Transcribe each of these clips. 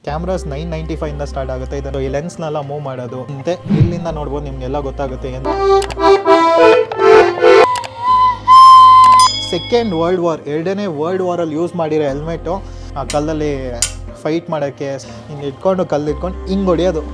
Cameras nine ninety five ಇಂದ start ಆಗುತ್ತೆ ಇದನ್ನು ಈ ಲೆನ್ಸ್ನೆಲ್ಲ ಮೂವ್ ಮಾಡೋದು ಮತ್ತೆ ಇಲ್ಲಿಂದ ನೋಡ್ಬೋದು ನಿಮ್ಗೆಲ್ಲ ಗೊತ್ತಾಗುತ್ತೆ ಏನು ಸೆಕೆಂಡ್ ವರ್ಲ್ಡ್ ವಾರ್ ಎರಡನೇ ವರ್ಲ್ಡ್ ವಾರಲ್ಲಿ ಯೂಸ್ ಮಾಡಿರೋ ಹೆಲ್ಮೆಟು ಆ ಕಲ್ಲಲ್ಲಿ ಫೈಟ್ ಮಾಡೋಕ್ಕೆ ಹಿಂಗೆ ಇಟ್ಕೊಂಡು ಕಲ್ಲು ಇಟ್ಕೊಂಡು ಹಿಂಗೆ ಹೊಡಿಯೋದು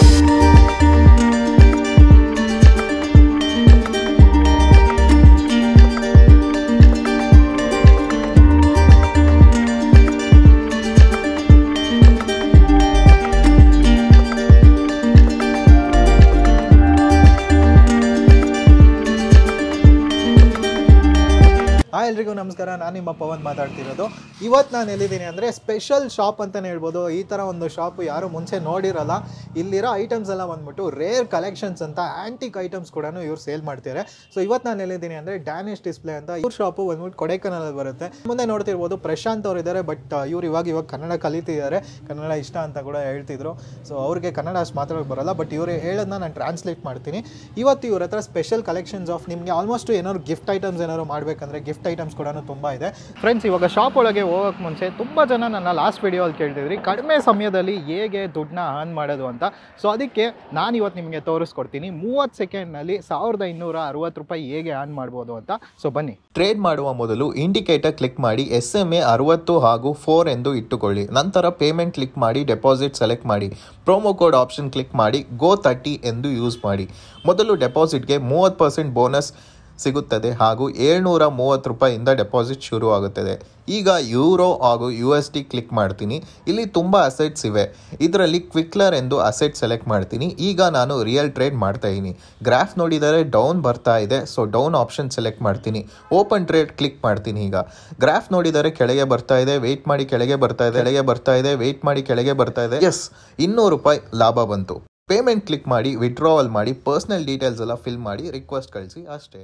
ಹಾಯ್ ಎಲ್ರಿಗೂ ನಮಸ್ಕಾರ ನಾನು ನಿಮ್ಮ ಪವನ್ ಮಾತಾಡ್ತಿರೋದು ಇವತ್ತು ನಾನು ಎಲ್ಲಿದ್ದೀನಿ ಅಂದರೆ ಸ್ಪೆಷಲ್ ಶಾಪ್ ಅಂತಲೇ ಹೇಳ್ಬೋದು ಈ ಥರ ಒಂದು ಶಾಪು ಯಾರು ಮುಂಚೆ ನೋಡಿರಲ್ಲ ಇಲ್ಲಿರೋ ಐಟಮ್ಸ್ ಎಲ್ಲ ಬಂದ್ಬಿಟ್ಟು ರೇರ್ ಕಲೆಕ್ಷನ್ಸ್ ಅಂತ ಆ್ಯಂಟಿಕ್ ಐಟಮ್ಸ್ ಕೂಡ ಇವ್ರು ಸೇಲ್ ಮಾಡ್ತಾರೆ ಸೊ ಇವತ್ತು ನಾನು ಎಲ್ಲಿದ್ದೀನಿ ಅಂದರೆ ಡ್ಯಾನಿಶ್ ಡಿಸ್ಪ್ಲೇ ಅಂತ ಇವ್ರ ಶಾಪು ಬಂದ್ಬಿಟ್ಟು ಕೊಡೈಕನಲ್ಲಿ ಬರುತ್ತೆ ಮುಂದೆ ನೋಡ್ತಿರ್ಬೋದು ಪ್ರಶಾಂತ್ ಅವರು ಇದ್ದಾರೆ ಬಟ್ ಇವ್ರು ಇವಾಗ ಇವಾಗ ಕನ್ನಡ ಕಲಿತಿದ್ದಾರೆ ಕನ್ನಡ ಇಷ್ಟ ಅಂತ ಕೂಡ ಹೇಳ್ತಿದ್ರು ಸೊ ಅವ್ರಿಗೆ ಕನ್ನಡ ಅಷ್ಟು ಮಾತಾಡೋಕೆ ಬರಲ್ಲ ಬಟ್ ಇವರು ಹೇಳೋದನ್ನ ನಾನು ಟ್ರಾನ್ಸ್ಲೇಟ್ ಮಾಡ್ತೀನಿ ಇವತ್ತು ಇವ್ರ ಹತ್ರ ಸ್ಪೆಷಲ್ ಕಲೆಕ್ಷನ್ಸ್ ಆಫ್ ನಿಮಗೆ ಆಲ್ಮೋಸ್ಟ್ ಏನಾದ್ರು ಗಿಫ್ಟ್ ಐಟಮ್ಸ್ ಏನಾದ್ರು ಮಾಡಬೇಕಂದ್ರೆ ಗಿಫ್ಟ್ ಐಟಮ್ಸ್ ಕೂಡ ತುಂಬ ಇದೆ ಫ್ರೆಂಡ್ಸ್ ಇವಾಗ ಶಾಪ್ ಒಳಗೆ ಹೋಗೋಕೆ ಮುಂಚೆ ತುಂಬ ಜನ ನನ್ನ ಲಾಸ್ಟ್ ವಿಡಿಯೋಲ್ಲಿ ಕೇಳ್ತಿದ್ರಿ ಕಡಿಮೆ ಸಮಯದಲ್ಲಿ ಹೇಗೆ ದುಡ್ಡನ್ನ ಅರ್ನ್ ಮಾಡೋದು ಅಂತ ಸೊ ಅದಕ್ಕೆ ನಾನು ಇವತ್ತು ನಿಮಗೆ ತೋರಿಸ್ಕೊಡ್ತೀನಿ ಮೂವತ್ತು ಸೆಕೆಂಡ್ನಲ್ಲಿ ಸಾವಿರದ ಇನ್ನೂರ ಅರವತ್ತು ರೂಪಾಯಿ ಹೇಗೆ ಅರ್ನ್ ಮಾಡ್ಬೋದು ಅಂತ ಸೊ ಬನ್ನಿ ಟ್ರೇಡ್ ಮಾಡುವ ಮೊದಲು ಇಂಡಿಕೇಟರ್ ಕ್ಲಿಕ್ ಮಾಡಿ ಎಸ್ ಎಮ್ ಎ ಅರವತ್ತು ಹಾಗೂ ಫೋರ್ ಎಂದು ಇಟ್ಟುಕೊಳ್ಳಿ ನಂತರ ಪೇಮೆಂಟ್ ಕ್ಲಿಕ್ ಮಾಡಿ ಡೆಪಾಸಿಟ್ ಸೆಲೆಕ್ಟ್ ಮಾಡಿ ಪ್ರೋಮೋ ಕೋಡ್ ಆಪ್ಷನ್ ಕ್ಲಿಕ್ ಮಾಡಿ ಗೋ ತರ್ಟಿ ಎಂದು ಯೂಸ್ ಮಾಡಿ ಮೊದಲು ಡೆಪಾಸಿಟ್ಗೆ ಮೂವತ್ತು ಪರ್ಸೆಂಟ್ ಬೋನಸ್ ಸಿಗುತ್ತದೆ ಹಾಗೂ ಏಳ್ನೂರ ಮೂವತ್ತು ರೂಪಾಯಿಂದ ಡೆಪಾಸಿಟ್ ಶುರು ಆಗುತ್ತದೆ ಈಗ ಯೂರೋ ಹಾಗೂ ಯು ಎಸ್ ಟಿ ಕ್ಲಿಕ್ ಮಾಡ್ತೀನಿ ಇಲ್ಲಿ ತುಂಬ ಅಸೆಟ್ಸ್ ಇವೆ ಇದರಲ್ಲಿ ಕ್ವಿಕ್ಲರ್ ಎಂದು ಅಸೆಟ್ ಸೆಲೆಕ್ಟ್ ಮಾಡ್ತೀನಿ ಈಗ ನಾನು ರಿಯಲ್ ಟ್ರೇಡ್ ಮಾಡ್ತಾ ಇದ್ದೀನಿ ಗ್ರಾಫ್ ನೋಡಿದರೆ ಡೌನ್ ಬರ್ತಾ ಇದೆ ಸೊ ಡೌನ್ ಆಪ್ಷನ್ ಸೆಲೆಕ್ಟ್ ಮಾಡ್ತೀನಿ ಓಪನ್ ಟ್ರೇಡ್ ಕ್ಲಿಕ್ ಮಾಡ್ತೀನಿ ಈಗ ಗ್ರಾಫ್ ನೋಡಿದರೆ ಕೆಳಗೆ ಬರ್ತಾ ಇದೆ ವೆಯ್ಟ್ ಮಾಡಿ ಕೆಳಗೆ ಬರ್ತಾ ಇದೆ ಕೆಳಗೆ ಬರ್ತಾ ಇದೆ ವೆಯ್ಟ್ ಮಾಡಿ ಕೆಳಗೆ ಬರ್ತಾ ಇದೆ ಎಸ್ ಇನ್ನೂರು ರೂಪಾಯಿ ಲಾಭ ಬಂತು ಪೇಮೆಂಟ್ ಕ್ಲಿಕ್ ಮಾಡಿ ವಿಡ್ರಾವಲ್ ಮಾಡಿ ಪರ್ಸ್ನಲ್ ಡೀಟೇಲ್ಸ್ ಎಲ್ಲ ಫಿಲ್ ಮಾಡಿ ರಿಕ್ವೆಸ್ಟ್ ಕಳಿಸಿ ಅಷ್ಟೇ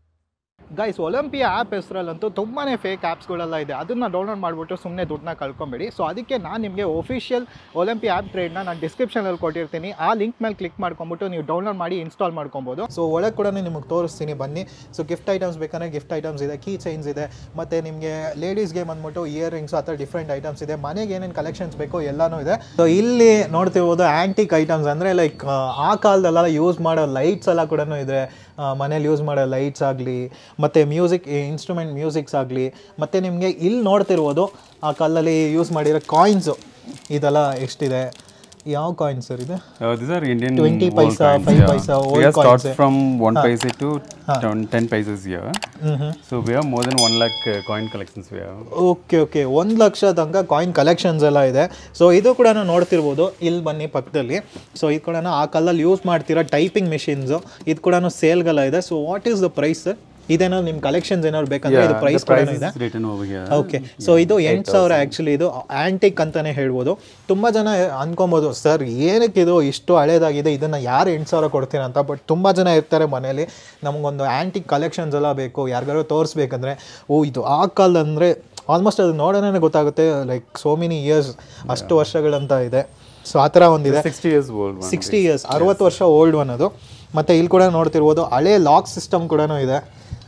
ಗೈಸ್ ಒಲಿಂಪಿಯಾ ಆ್ಯಪ್ ಹೆಸರಲ್ಲಂತೂ ತುಂಬಾ ಫೇಕ್ ಆ್ಯಪ್ಸ್ಗಳೆಲ್ಲ ಇದೆ ಅದನ್ನು ಡೌನ್ಲೋಡ್ ಮಾಡಿಬಿಟ್ಟು ಸುಮ್ಮನೆ ದುಡ್ಡನ್ನ ಕಳ್ಕೊಬೇಡಿ ಸೊ ಅದಕ್ಕೆ ನಾನು ನಿಮಗೆ ಒಫಿಷಿಯಲ್ ಒಲಿಂಪಿಯಾ ಆ್ಯಪ್ ಟ್ರೇಡ್ನ ನಾನು ಡಿಸ್ಕ್ರಿಪ್ಷನಲ್ಲಿ ಕೊಟ್ಟಿರ್ತೀನಿ ಆ ಲಿಂಕ್ ಮೇಲೆ ಕ್ಲಿಕ್ ಮಾಡ್ಕೊಂಬಿಟ್ಟು ನೀವು ಡೌನ್ಲೋಡ್ ಮಾಡಿ ಇನ್ಸ್ಟಾಲ್ ಮಾಡ್ಕೊಬೋದು ಸೊ ಒಳಗೆ ಕೂಡ ನಿಮಗೆ ತೋರಿಸ್ತೀನಿ ಬನ್ನಿ ಸೊ ಗಿಫ್ಟ್ ಐಟಮ್ಸ್ ಬೇಕಂದ್ರೆ ಗಿಫ್ಟ್ ಐಟಮ್ಸ್ ಇದೆ ಕೀ ಚೈನ್ಸ್ ಇದೆ ಮತ್ತು ನಿಮಗೆ ಲೇಡೀಸ್ಗೆ ಬಂದ್ಬಿಟ್ಟು ಇಯರ್ ರಿಂಗ್ಸ್ ಆ ಥರ ಡಿಫ್ರೆಂಟ್ ಐಟಮ್ಸ್ ಇದೆ ಮನೆಗೆ ಏನೇನು ಕಲೆಕ್ಷನ್ಸ್ ಬೇಕೋ ಎಲ್ಲನೂ ಇದೆ ಸೊ ಇಲ್ಲಿ ನೋಡ್ತಿರ್ಬೋದು ಆ್ಯಂಟಿಕ್ ಐಟಮ್ಸ್ ಅಂದರೆ ಲೈಕ್ ಆ ಕಾಲದಲ್ಲೆಲ್ಲ ಯೂಸ್ ಮಾಡೋ ಲೈಟ್ಸ್ ಎಲ್ಲ ಕೂಡ ಇದೆ ಮನೇಲಿ ಯೂಸ್ ಮಾಡೋ ಲೈಟ್ಸ್ ಆಗಲಿ ಮತ್ತು ಮ್ಯೂಸಿಕ್ ಇನ್ಸ್ಟ್ರೂಮೆಂಟ್ ಮ್ಯೂಸಿಕ್ಸ್ ಆಗಲಿ ಮತ್ತು ನಿಮಗೆ ಇಲ್ಲಿ ನೋಡ್ತಿರ್ಬೋದು ಆ ಕಾಲದಲ್ಲಿ ಯೂಸ್ ಮಾಡಿರೋ ಕಾಯಿನ್ಸು ಇದೆಲ್ಲ ಎಷ್ಟಿದೆ ಯಾವ ಕಾಯಿನ್ ಸರ್ ಇದೆ Uh, these are Indian 20 old paisa, coins, 5 yeah. paisa, We old have start coins, eh? from 1 paise to 10 paises here. So we have more than 1 lakh uh, coin collections we have. Okay okay ಒಂದು ಲಕ್ಷ ತನಕ coin collections ಎಲ್ಲ ಇದೆ so ಇದು ಕೂಡ ನೋಡ್ತಿರ್ಬೋದು ಇಲ್ಲಿ ಬನ್ನಿ ಪಕ್ಕದಲ್ಲಿ ಸೊ ಇದು ಕೂಡ ಆ ಕಾಲದಲ್ಲಿ ಯೂಸ್ ಮಾಡ್ತಿರೋ ಟೈಪಿಂಗ್ ಮೆಷಿನ್ಸು ಇದು ಕೂಡ ಸೇಲ್ಗೆಲ್ಲ ಇದೆ so what is the price sir ಇದೇನೋ ನಿಮ್ಮ ಕಲೆಕ್ಷನ್ಸ್ ಏನಾದ್ರು ಬೇಕಂದ್ರೆ ಇದು the ಪ್ರೈಸ್ ಕೂಡ price ಇದೆ is written over here. Okay so ಇದು ಎಂಟು ಸಾವಿರ ಆ್ಯಕ್ಚುಲಿ ಇದು ಆ್ಯಂಟಿಕ್ ಅಂತಲೇ ಹೇಳ್ಬೋದು ತುಂಬ ಜನ ಅನ್ಕೊಬೋದು ಸರ್ ಏನಕ್ಕೆ ಇದು ಇಷ್ಟು ಹಳೇದಾಗಿದೆ ಇದನ್ನು ಯಾರು ಎಂಟು ಸಾವಿರ ಕೊಡ್ತೀರಾ ಅಂತ ಬಟ್ ತುಂಬ ಜನ ಇರ್ತಾರೆ ಮನೇಲಿ ನಮಗೊಂದು ಆ್ಯಂಟಿಕ್ ಕಲೆಕ್ಷನ್ಸ್ ಎಲ್ಲ ಬೇಕು ಯಾರಿಗಾರು ತೋರಿಸ್ಬೇಕಂದ್ರೆ ಓ ಇದು ಆ ಕಾಲದಂದರೆ ಆಲ್ಮೋಸ್ಟ್ ಅದು ನೋಡೋಣ ಗೊತ್ತಾಗುತ್ತೆ ಲೈಕ್ ಸೋ ಮೆನಿ ಇಯರ್ಸ್ ಅಷ್ಟು ವರ್ಷಗಳಂತ ಇದೆ ಸೊ ಆ ಥರ ಒಂದಿದೆ 60 years old one. Sixty years ಅರವತ್ತು ವರ್ಷ ಓಲ್ಡ್ ಒನ್ ಅದು ಮತ್ತು ಇಲ್ಲಿ ಕೂಡ ನೋಡ್ತಿರ್ಬೋದು ಹಳೆ ಲಾಕ್ ಸಿಸ್ಟಮ್ ಕೂಡ ಇದೆ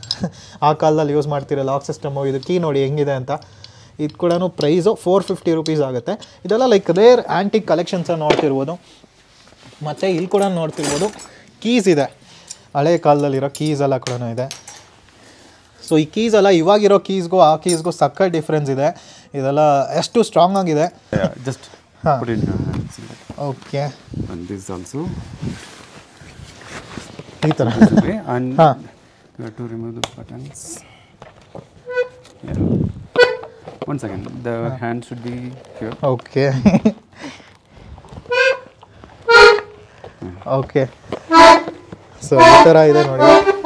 ಆ ಕಾಲದಲ್ಲಿ ಯೂಸ್ ಮಾಡ್ತಿರೋ ಲಾಕ್ ಸಿಸ್ಟಮು ಇದು ಕೀ ನೋಡಿ ಹೆಂಗಿದೆ ಅಂತ ಇದು ಕೂಡ ಪ್ರೈಸು ಫೋರ್ ಫಿಫ್ಟಿ ರುಪೀಸ್ ಆಗುತ್ತೆ ಇದೆಲ್ಲ ಲೈಕ್ ರೇರ್ ಆ್ಯಂಟಿಕ್ ಕಲೆಕ್ಷನ್ಸನ್ನು ನೋಡ್ತಿರ್ಬೋದು ಮತ್ತು ಇಲ್ಲಿ ಕೂಡ ನೋಡ್ತಿರ್ಬೋದು ಕೀಸ್ ಇದೆ ಹಳೆ ಕಾಲದಲ್ಲಿರೋ ಕೀಸ್ ಎಲ್ಲ ಕೂಡ ಇದೆ ಸೊ ಈ ಕೀಸ್ ಎಲ್ಲ ಇವಾಗಿರೋ ಕೀಸ್ಗೂ ಆ ಕೀಸ್ಗೂ ಸಕ್ಕ ಡಿಫ್ರೆನ್ಸ್ ಇದೆ ಇದೆಲ್ಲ ಎಷ್ಟು ಸ್ಟ್ರಾಂಗ್ ಆಗಿದೆ Yeah, just put it in your hands. Okay And this also. ಈ ಥರ this way. And Huh. you have to remove the buttons. Yeah. One second. The hand should be here. Okay okay so ಈ ಥರ ಇದೆ ನೋಡಿ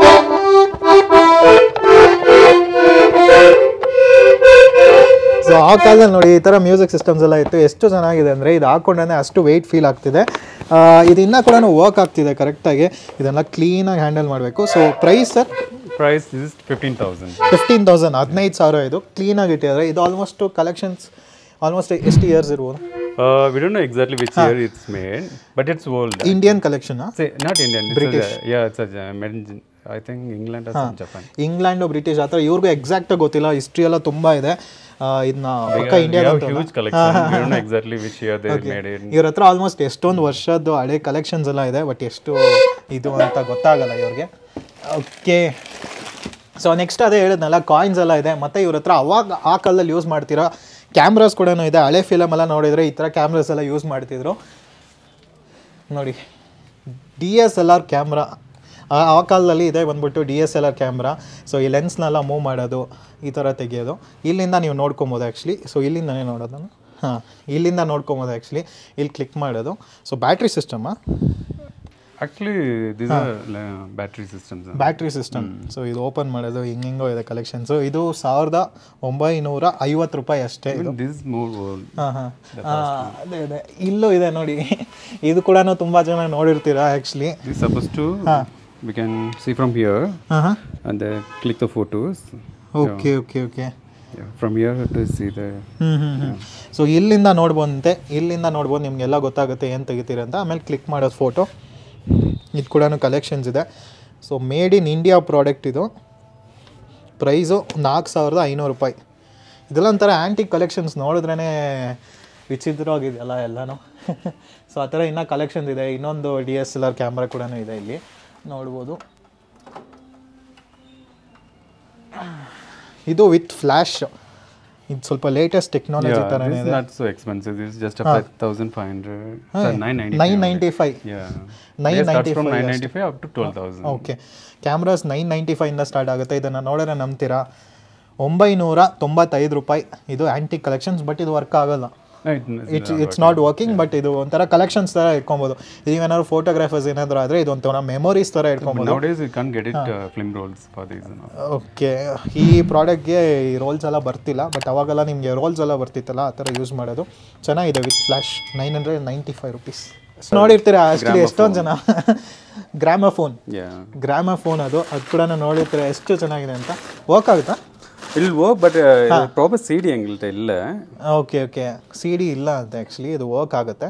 so ಆ ಕಾಲದಲ್ಲಿ ನೋಡಿ ಈ ಥರ ಮ್ಯೂಸಿಕ್ ಸಿಸ್ಟಮ್ಸ್ ಎಲ್ಲ ಇತ್ತು ಎಷ್ಟು ಚೆನ್ನಾಗಿದೆ ಅಂದರೆ ಇದು ಹಾಕೊಂಡ್ರೆ ಅಷ್ಟು ವೆಯ್ಟ್ ಫೀಲ್ ಆಗ್ತಿದೆ ಆ, ಇದು ಇನ್ನೂ ಕೂಡ ವರ್ಕ್ ಆಗ್ತಿದೆ ಕರೆಕ್ಟಾಗಿ ಇದೆಲ್ಲ ಕ್ಲೀನಾಗಿ ಹ್ಯಾಂಡಲ್ ಮಾಡಬೇಕು so price sir Price is 15,000. Fifteen thousand ಹದಿನೈದು ಸಾವಿರ ಇದು ಕ್ಲೀನಾಗಿ ಇಟ್ಟಿದ್ದಾರೆ ಇದು ಆಲ್ಮೋಸ್ಟ್ ಕಲೆಕ್ಷನ್ಸ್ ಆಲ್ಮೋಸ್ಟ್ ಎಷ್ಟು ಇಯರ್ಸ್ ಇರ್ಬೋದು Uh, we don't know exactly which year it's made, but it's old. Indian ಕಲೆಕ್ಷನಾ Say, not Indian. It's British. A, yeah, it's a uh, made in, I think England or some Japan. England British ಆ ಥರ ಇವ್ರಿಗೂ ಎಕ್ಸಾಕ್ಟಾಗಿ ಗೊತ್ತಿಲ್ಲ history ಎಲ್ಲ ತುಂಬ ಇದೆ ಇದನ್ನ ಪಕ್ಕ We ಇಂಡಿಯಾದ have huge collection. we don't know exactly which year they made it. ಇವ್ರ ಹತ್ರ ಆಲ್ಮೋಸ್ಟ್ ಎಷ್ಟೊಂದು ವರ್ಷದ್ದು ಹಳೆ ಕಲೆಕ್ಷನ್ಸ್ ಎಲ್ಲ ಇದೆ ಬಟ್ ಎಷ್ಟು ಇದು ಅಂತ ಗೊತ್ತಾಗಲ್ಲ ಇವ್ರಿಗೆ ಓಕೆ ಸೊ ನೆಕ್ಸ್ಟ್ ಅದೇ ಹೇಳಿದ್ನಲ್ಲ ಕಾಯಿನ್ಸ್ ಎಲ್ಲ ಇದೆ ಮತ್ತು ಇವ್ರ ಹತ್ರ ಅವಾಗ ಆ ಕಾಲದಲ್ಲಿ ಯೂಸ್ ಮಾಡ್ತಿರೋ ಕ್ಯಾಮ್ರಾಸ್ ಕೂಡ ಇದೆ ಹಳೆ ಫಿಲಮ್ ಎಲ್ಲ ನೋಡಿದರೆ ಈ ಥರ ಕ್ಯಾಮ್ರಾಸ್ ಎಲ್ಲ ಯೂಸ್ ಮಾಡ್ತಿದ್ರು ನೋಡಿ D S L R camera ಆ ಕಾಲದಲ್ಲಿ ಇದೆ ಬಂದ್ಬಿಟ್ಟು D S L R camera so ಈ ಲೆನ್ಸ್ನೆಲ್ಲ ಮೂವ್ ಮಾಡೋದು ಈ ಥರ ತೆಗೆಯೋದು ಇಲ್ಲಿಂದ ನೀವು ನೋಡ್ಕೊಬೋದು ಆ್ಯಕ್ಚುಲಿ ಸೊ ಇಲ್ಲಿಂದನೇ ನೋಡೋದು ನಾನು ಹಾಂ ಇಲ್ಲಿಂದ ನೋಡ್ಕೊಬೋದು ಆ್ಯಕ್ಚುಲಿ ಇಲ್ಲಿ ಕ್ಲಿಕ್ ಮಾಡೋದು ಸೊ ಬ್ಯಾಟ್ರಿ ಸಿಸ್ಟಮಾ Actually, these are uh, battery systems. huh? Battery system so ಇದು ಓಪನ್ ಮಾಡೋದು ಹಿಂಗಿಂಗೋ ಇದೆ ಕಲೆಕ್ಷನ್ಸು ಇದು ಸಾವಿರದ ಒಂಬೈನೂರ ಐವತ್ತು ರೂಪಾಯಿ ಅಷ್ಟೇ ಇದು Even this is more old. ಹಾಂ ಹಾಂ ಅದೇ ಅದೇ ಇಲ್ಲೂ ಇದೆ ನೋಡಿ ಇದು ಕೂಡ ತುಂಬ ಜನ ನೋಡಿರ್ತೀರಾ actually This is supposed to, we can see from here ಹಾಂ ಹಾಂ and then click the photos. Okay okay okay Yeah, from here to see the. ಹ್ಞೂ ಹ್ಞೂ ಹ್ಞೂ ಸೊ ಇಲ್ಲಿಂದ ನೋಡ್ಬೋದಂತೆ ಇಲ್ಲಿಂದ ನೋಡ್ಬೋದು ನಿಮಗೆಲ್ಲ ಗೊತ್ತಾಗುತ್ತೆ ಏನು ತೆಗಿತೀರ ಅಂತ ಆಮೇಲೆ ಕ್ಲಿಕ್ ಮಾಡೋದು ಫೋಟೋ ಇದು ಕೂಡ ಕಲೆಕ್ಷನ್ಸ್ ಇದೆ so made in India product ಇದು ಪ್ರೈಸು ನಾಲ್ಕು ಸಾವಿರದ ಐನೂರು ರೂಪಾಯಿ ಇದೆಲ್ಲ ಒಂಥರ ಆ್ಯಂಟಿಕ್ ಕಲೆಕ್ಷನ್ಸ್ ನೋಡಿದ್ರೇ ವಿಚಿತ್ರವಾಗಿದೆಯಲ್ಲ ಎಲ್ಲನೂ ಸೊ ಆ ಥರ ಇನ್ನೂ ಕಲೆಕ್ಷನ್ಸ್ ಇದೆ ಇನ್ನೊಂದು D S L R camera ಕೂಡ ಇದೆ ಇಲ್ಲಿ ನೋಡ್ಬೋದು ಇದು ವಿತ್ ಫ್ಲ್ಯಾಶ್ ಇದು ಸ್ವಲ್ಪ ಲೇಟೆಸ್ಟ್ ಟೆಕ್ನಾಲಜಿ Yeah, ಥರನೇ this is ಇದೆ not so expensive. This is just about 1500. Sorry, 995. Nine ninety five Yeah. Nine They start ninety from five 995 up to 12,000. Okay cameras nine ninety ಫೈವಿಂದ start ಆಗುತ್ತೆ ಇದನ್ನು ನೋಡಿದ್ರೆ ನಂಬ್ತೀರಾ ಒಂಬೈನೂರ ತೊಂಬತ್ತೈದು ರೂಪಾಯಿ ಇದು ಆ್ಯಂಟಿಕ್ ಕಲೆಕ್ಷನ್ಸ್ ಬಟ್ ಇದು ವರ್ಕ್ ಆಗಲ್ಲ No, it- it's it's it's not working but ಇದು ಒಂಥರ ಕಲೆಕ್ಷನ್ಸ್ ಥರ ಇಟ್ಕೊಬೋದು ನೀವೇನಾದ್ರು ಫೋಟೋಗ್ರಾಫರ್ಸ್ ಏನಾದರೂ ಆದರೆ ಇದು ಒಂಥರ ಮೆಮೊರೀಸ್ ಥರ ಇಟ್ಕೊಬೋದು Nowadays, you can't get it uh, film rolls for these. You know. Okay ಈ ಪ್ರಾಡಕ್ಟ್ಗೆ ಈ ರೋಲ್ಸ್ ಎಲ್ಲ ಬರ್ತಿಲ್ಲ ಬಟ್ ಅವಾಗೆಲ್ಲ ನಿಮಗೆ ರೋಲ್ಸ್ ಎಲ್ಲ ಬರ್ತಿತ್ತಲ್ಲ ಆ ಥರ ಯೂಸ್ ಮಾಡೋದು ಚೆನ್ನಾಗಿದೆ with flash nine hundred ninety five rupees ನೋಡಿರ್ತೀರಾ ಆ್ಯಕ್ಚುಲಿ ಎಷ್ಟೊಂದು ಜನ ಗ್ರಾಮಫೋನ್ Yeah. ಗ್ರಾಮಫೋನ್ ಅದು ಅದು ಕೂಡ ನೋಡಿರ್ತೀರ ಎಷ್ಟು ಚೆನ್ನಾಗಿದೆ ಅಂತ ವರ್ಕ್ ಆಗುತ್ತಾ It will work, but uh, proper CD angle ಇಲ್ಲ ಓಕೆ ಓಕೆ ಸಿ ಡಿ ಇಲ್ಲ ಅಂತ ಆ್ಯಕ್ಚುಲಿ ಇದು ವರ್ಕ್ ಆಗುತ್ತೆ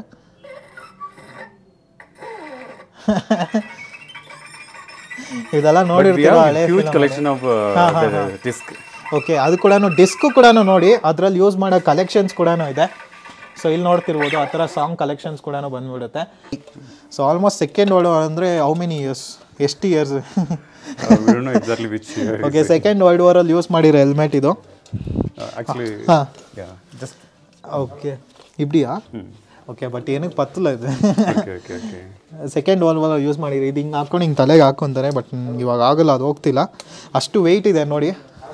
ಇದೆಲ್ಲ we ನೋಡಿರ್ತೀರ have ಹಳೆ huge collection of uh, the disc. Okay ಅದು ಕೂಡ ಡಿಸ್ಕು ಕೂಡ ನೋಡಿ ಅದರಲ್ಲಿ ಯೂಸ್ ಮಾಡೋ ಕಲೆಕ್ಷನ್ಸ್ ಕೂಡ ಇದೆ ಸೊ ಇಲ್ಲಿ ನೋಡ್ತಿರ್ಬೋದು ಆ ಥರ ಸಾಂಗ್ ಕಲೆಕ್ಷನ್ಸ್ ಕೂಡ ಬಂದ್ಬಿಡುತ್ತೆ so almost second world war ಅಂದರೆ ಹೌ ಮೆನಿ ಇಯರ್ಸ್ ಎಷ್ಟು years Uh, we don't know exactly which year. Okay second world ವಾರಲ್ಲಿ ಯೂಸ್ ಮಾಡಿರೋ ಹೆಲ್ಮೆಟ್ ಇದು Uh, actually, ಹಾಂ yeah. Just okay India okay but ಏನಕ್ಕೆ ಪತ್ತಲ್ಲ ಇದು okay, okay, okay. ಸೆಕೆಂಡ್ ವಾಲ್ ವಾಲ್ ಯೂಸ್ ಮಾಡಿರಿ ಇದು ಹಿಂಗೆ ಹಾಕೊಂಡು ಹಿಂಗೆ ತಲೆಗೆ ಹಾಕ್ಕೊಂತಾರೆ ಬಟ್ ಇವಾಗ ಆಗಲ್ಲ ಅದು ಹೋಗ್ತಿಲ್ಲ ಅಷ್ಟು ವೆಯ್ಟ್ ಇದೆ ನೋಡಿ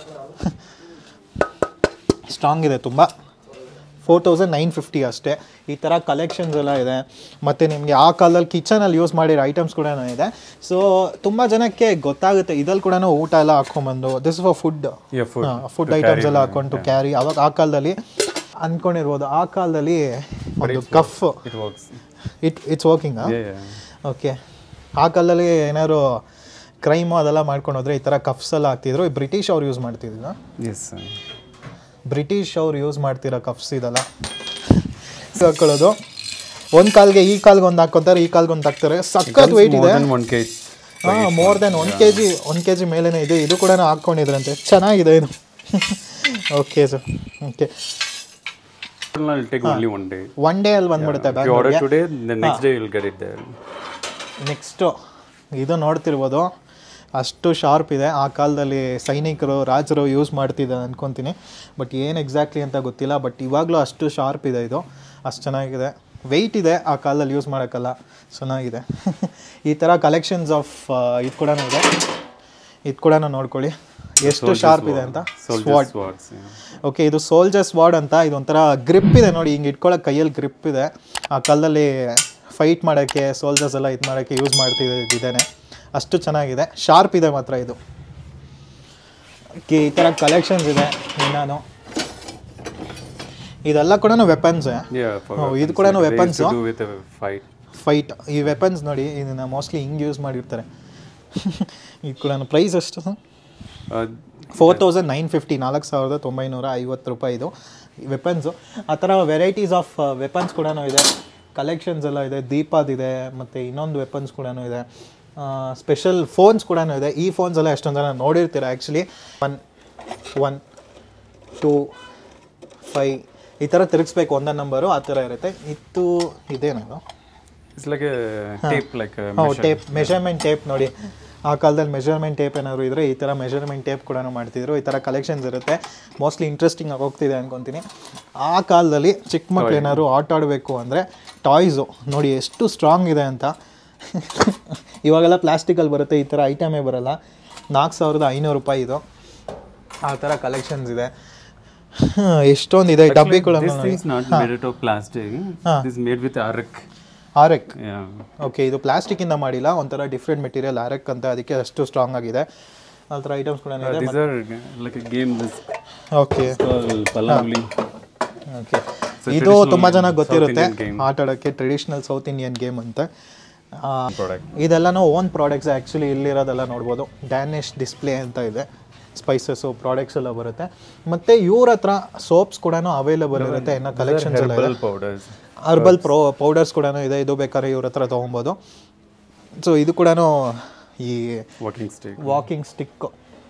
ಸ್ಟ್ರಾಂಗ್ ಇದೆ ತುಂಬ ಫೋರ್ ತೌಸಂಡ್ ನೈನ್ ಫಿಫ್ಟಿ ಅಷ್ಟೇ ಈ ಥರ ಕಲೆಕ್ಷನ್ಸ್ ಎಲ್ಲ ಇದೆ ಮತ್ತು ನಿಮಗೆ ಆ ಕಾಲದಲ್ಲಿ ಕಿಚನಲ್ಲಿ ಯೂಸ್ ಮಾಡಿರೋ ಐಟಮ್ಸ್ ಕೂಡ ಇದೆ ಸೊ ತುಂಬ ಜನಕ್ಕೆ ಗೊತ್ತಾಗುತ್ತೆ ಇದ್ರಲ್ಲಿ ಕೂಡ ಊಟ ಎಲ್ಲ ಹಾಕ್ಕೊಂಬಂದು this for food Yeah, food. Food items ಎಲ್ಲ ಹಾಕೊಂಡು ಕ್ಯಾರಿ ಅವಾಗ ಆ ಕಾಲದಲ್ಲಿ ಅಂದ್ಕೊಂಡಿರ್ಬೋದು ಆ ಕಾಲದಲ್ಲಿ ಒಂದು cuff It works. It it's working Yeah, yeah. Okay ಆ ಕಾಲದಲ್ಲಿ ಏನಾದ್ರು ಕ್ರೈಮು ಅದೆಲ್ಲ ಮಾಡ್ಕೊಂಡು ಹೋದ್ರೆ ಈ ಥರ ಕಫ್ಸ್ ಎಲ್ಲ ಹಾಕ್ತಿದ್ರು ಬ್ರಿಟಿಷ್ ಅವ್ರು ಯೂಸ್ ಮಾಡ್ತಿದ್ರು Yes. sir. ಬ್ರಿಟಿಷ್ ಅವ್ರು ಯೂಸ್ ಮಾಡ್ತಿರೋ ಕಫ್ಸ್ ಇದೆಲ್ಲ ಹಾಕೊಳ್ಳೋದು ಒಂದು ಕಾಲ್ಗೆ ಈ ಕಾಲ್ಗೆ ಒಂದು ಹಾಕ್ಕೊಂತಾರೆ ಈ ಕಾಲ್ಗೆ ಒಂದು ಹಾಕ್ತಾರೆ ಸಖತ್ ವೆಯ್ಟ್ More ಇದೆ than one kg. ಹಾಂ more than one K G one K G ಮೇಲೇ ಇದೆ ಇದು ಕೂಡ ಹಾಕ್ಕೊಂಡಿದ್ರಂತೆ ಚೆನ್ನಾಗಿದೆ ಇದು okay sir okay It'll take only one day. One day ಅಲ್ಲಿ ಬಂದ್ಬಿಡುತ್ತೆ If you order ಬ್ಯಾಂಗ್ಳೂರ್ಗೆ today, the next day you'll get it there. Next ಇದು ನೋಡ್ತಿರ್ಬೋದು ಅಷ್ಟು ಶಾರ್ಪ್ ಇದೆ ಆ ಕಾಲದಲ್ಲಿ ಸೈನಿಕರು ರಾಜರು ಯೂಸ್ ಮಾಡ್ತಿದ್ದ ಅನ್ಕೊತೀನಿ ಬಟ್ ಏನು ಎಕ್ಸಾಕ್ಟ್ಲಿ ಅಂತ ಗೊತ್ತಿಲ್ಲ ಬಟ್ ಇವಾಗಲೂ ಅಷ್ಟು ಶಾರ್ಪ್ ಇದೆ ಇದು ಅಷ್ಟು ಚೆನ್ನಾಗಿದೆ ವೆಯ್ಟ್ ಇದೆ ಆ ಕಾಲದಲ್ಲಿ ಯೂಸ್ ಮಾಡೋಕ್ಕಲ್ಲ ಚೆನ್ನಾಗಿದೆ ಈ ಥರ ಕಲೆಕ್ಷನ್ಸ್ ಆಫ್ ಇದು ಕೂಡ ಇದೆ ಇದು ಕೂಡ ನೋಡ್ಕೊಳ್ಳಿ ಎಷ್ಟು ಶಾರ್ಪ್ ಇದೆ ಅಂತ Soldier swords. Yeah. ಓಕೆ ಇದು ಸೋಲ್ಜರ್ಸ್ ವಾರ್ಡ್ ಅಂತ ಇದೊಂಥರ ಗ್ರಿಪ್ ಇದೆ ನೋಡಿ ಹಿಂಗೆ ಇಟ್ಕೊಳ್ಳೋಕೆ ಕೈಯಲ್ಲಿ ಗ್ರಿಪ್ ಇದೆ ಆ ಕಾಲದಲ್ಲಿ ಫೈಟ್ ಮಾಡೋಕ್ಕೆ ಸೋಲ್ಜರ್ಸ್ ಎಲ್ಲ ಇದು ಮಾಡೋಕ್ಕೆ ಯೂಸ್ ಮಾಡ್ತಿದ್ದೆ ಇದೇನೆ ಅಷ್ಟು ಚೆನ್ನಾಗಿದೆ ಶಾರ್ಪ್ ಇದೆ ಮಾತ್ರ ಇದು ಓಕೆ ಈ ಥರ ಕಲೆಕ್ಷನ್ಸ್ ಇದೆ ನಾನು ಇದೆಲ್ಲ ಕೂಡ ವೆಪನ್ಸೇ Yeah, for Oh, ಇದು weapons, ಕೂಡ like they weapons, used to huh? do with a fight. Fight ಈ ವೆಪನ್ಸ್ ನೋಡಿ ಇದನ್ನು ಮೋಸ್ಟ್ಲಿ ಹಿಂಗೆ ಯೂಸ್ ಮಾಡಿರ್ತಾರೆ ಇದು ಕೂಡ ಪ್ರೈಸ್ ಎಷ್ಟು Uh, four thousand nine fifty ನಾಲ್ಕು ಸಾವಿರದ ಒಂಬೈನೂರ ಐವತ್ತು ರೂಪಾಯಿ ಇದು ವೆಪನ್ಸು ಆ ಥರ ವೆರೈಟೀಸ್ ಆಫ್ ವೆಪನ್ಸ್ ಕೂಡ ಇದೆ ಕಲೆಕ್ಷನ್ಸ್ ಎಲ್ಲ ಇದೆ ದೀಪಾದಿದೆ ಮತ್ತು ಇನ್ನೊಂದು ವೆಪನ್ಸ್ ಕೂಡ ಇದೆ ಸ್ಪೆಷಲ್ ಫೋನ್ಸ್ ಕೂಡ ಇದೆ ಈ ಫೋನ್ಸ್ ಎಲ್ಲ ಎಷ್ಟೊಂದು ಜನ ನೋಡಿರ್ತೀರ actually one one two five ಈ ಥರ ತಿರುಗಿಸ್ಬೇಕು ಒಂದೊಂದು ನಂಬರು ಆ ಥರ ಇರುತ್ತೆ ಇತ್ತು ಇದೇನದು ಇಟ್ಸ್ ಲೈಕ್ ಟೇಪ್ ಲೈಕ್ ಹೌದು ಟೇಪ್ ಮೆಷರ್ಮೆಂಟ್ ಟೇಪ್ ನೋಡಿ ಆ ಕಾಲದಲ್ಲಿ ಮೆಷರ್ಮೆಂಟ್ ಟೇಪ್ ಏನಾದ್ರು ಇದ್ರೆ ಈ ಥರ ಮೆಷರ್ಮೆಂಟ್ ಟೇಪ್ ಕೂಡ ಮಾಡ್ತಿದ್ರು ಈ ಥರ ಕಲೆಕ್ಷನ್ಸ್ ಇರುತ್ತೆ ಮೋಸ್ಟ್ಲಿ ಇಂಟ್ರೆಸ್ಟಿಂಗ್ ಆಗಿ ಹೋಗ್ತಿದೆ ಅನ್ಕೊತೀನಿ ಆ ಕಾಲದಲ್ಲಿ ಚಿಕ್ಕ ಮಕ್ಳು ಏನಾದ್ರು ಆಟ ಆಡಬೇಕು ಅಂದರೆ ಟಾಯ್ಸು ನೋಡಿ ಎಷ್ಟು ಸ್ಟ್ರಾಂಗ್ ಇದೆ ಅಂತ ಇವಾಗೆಲ್ಲ ಪ್ಲಾಸ್ಟಿಕಲ್ಲಿ ಬರುತ್ತೆ ಈ ಥರ ಐಟಮೇ ಬರಲ್ಲ ನಾಲ್ಕು ಸಾವಿರದ ಐನೂರು ರೂಪಾಯಿ ಇದು ಆ ಥರ ಕಲೆಕ್ಷನ್ಸ್ ಇದೆ ಎಷ್ಟೊಂದು ಇದೆ ಡಬ್ಬಿ ಕೂಡ this things not made out of plastic this made with ಅರ್ಕ್ ಆರೆಕ್ ಓಕೆ ಇದು ಪ್ಲಾಸ್ಟಿಕ್ಕಿಂದ ಮಾಡಿಲ್ಲ ಒಂಥರ ಡಿಫ್ರೆಂಟ್ ಮೆಟೀರಿಯಲ್ ಆರೆಕ್ ಅಂತ ಅದಕ್ಕೆ ಅಷ್ಟು ಸ್ಟ್ರಾಂಗ್ ಆಗಿದೆ ಆ ಥರ ಐಟಮ್ಸ್ ಕೂಡ ಇದೆ these are like game this okay ಪಲಾವ್ಲಿ ಓಕೆ ಇದು ತುಂಬ ಚೆನ್ನಾಗಿ ಗೊತ್ತಿರುತ್ತೆ ಆಟ ಆಡೋಕ್ಕೆ ಟ್ರೆಡಿಷ್ನಲ್ ಸೌತ್ ಇಂಡಿಯನ್ ಗೇಮ್ ಅಂತ ಆ, ಪ್ರಾಡಕ್ಟ್ ಇದೆಲ್ಲನೂ ಓನ್ ಪ್ರಾಡಕ್ಟ್ಸ್ ಆ್ಯಕ್ಚುಲಿ ಇಲ್ಲಿರೋದೆಲ್ಲ ನೋಡ್ಬೋದು ಡ್ಯಾನಿಶ್ ಡಿಸ್ಪ್ಲೇ ಅಂತ ಇದೆ ಸ್ಪೈಸಸ್ಸು ಪ್ರಾಡಕ್ಟ್ಸ್ ಎಲ್ಲ ಬರುತ್ತೆ ಮತ್ತು ಇವ್ರ ಹತ್ರ ಸೋಪ್ಸ್ ಕೂಡ ಅವೈಲೇಬಲ್ ಇರುತ್ತೆ ಇನ್ನು ಕಲೆಕ್ಷನ್ಸ್ ಎಲ್ಲ ಇದೆ ಪೌಡರ್ಸ್ ಹರ್ಬಲ್ ಪ್ರೋ ಪೌಡರ್ಸ್ ಕೂಡ ಇದೆ ಇದು ಬೇಕಾದ್ರೆ ಇವ್ರ ಹತ್ರ ತೊಗೊಬೋದು ಸೊ ಇದು ಕೂಡ ಈ ವಾಕಿಂಗ್ ಸ್ಟಿಕ್ ವಾಕಿಂಗ್ ಸ್ಟಿಕ್ಕು